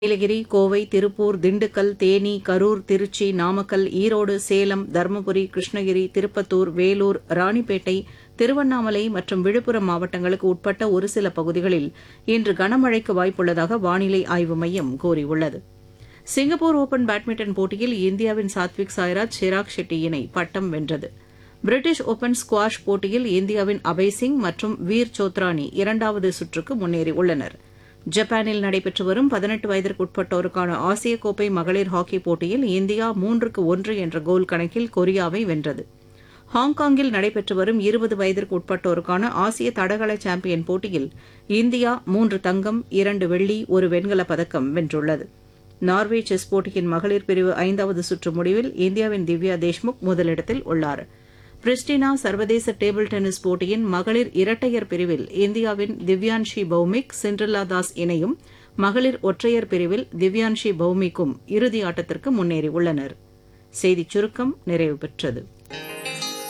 நீலகிரி கோவை திருப்பூர் திண்டுக்கல் தேனி கரூர் திருச்சி நாமக்கல் ஈரோடு சேலம் தருமபுரி கிருஷ்ணகிரி திருப்பத்தூர் வேலூர் ராணிப்பேட்டை திருவண்ணாமலை மற்றும் விழுப்புரம் மாவட்டங்களுக்கு உட்பட்ட ஒரு சில பகுதிகளில் இன்று கனமழைக்கு வாய்ப்புள்ளதாக வானிலை ஆய்வு மையம் கூறியுள்ளது சிங்கப்பூர் ஓபன் பேட்மிண்டன் போட்டியில் இந்தியாவின் சாத்விக் சாய்ராஜ் சிராக் ஷெட்டி இணை பட்டம் வென்றது பிரிட்டிஷ் ஓபன் ஸ்குவாஷ் போட்டியில் இந்தியாவின் அபய் சிங் மற்றும் வீர் சோத்ரானி இரண்டாவது சுற்றுக்கு முன்னேறியுள்ளனர் ஜப்பானில் நடைபெற்று வரும் பதினெட்டு வயதிற்குட்பட்டோருக்கான ஆசிய கோப்பை மகளிர் ஹாக்கி போட்டியில் இந்தியா மூன்றுக்கு ஒன்று என்ற கோல் கணக்கில் கொரியாவை வென்றது ஹாங்காங்கில் நடைபெற்று வரும் இருபது வயதிற்கு உட்பட்டோருக்கான ஆசிய தடகள சாம்பியன் போட்டியில் இந்தியா மூன்று தங்கம் இரண்டு வெள்ளி ஒரு வெண்கலப் பதக்கம் வென்றுள்ளது நார்வே செஸ் போட்டியின் மகளிர் பிரிவு ஐந்தாவது சுற்று முடிவில் இந்தியாவின் திவ்யா தேஷ்முக் முதலிடத்தில் உள்ளார் பிரிஸ்டினா சர்வதேச டேபிள் டென்னிஸ் போட்டியின் மகளிர் இரட்டையர் பிரிவில் இந்தியாவின் திவ்யான்ஷி பௌமிக் சிண்ட்ரல்லா தாஸ் இணையும் மகளிர் ஒற்றையர் பிரிவில் திவ்யான்ஷி பௌமிக்கும் இறுதி ஆட்டத்திற்கு முன்னேறியுள்ளனர் செய்திச் சுருக்கம் நிறைவு பெற்றது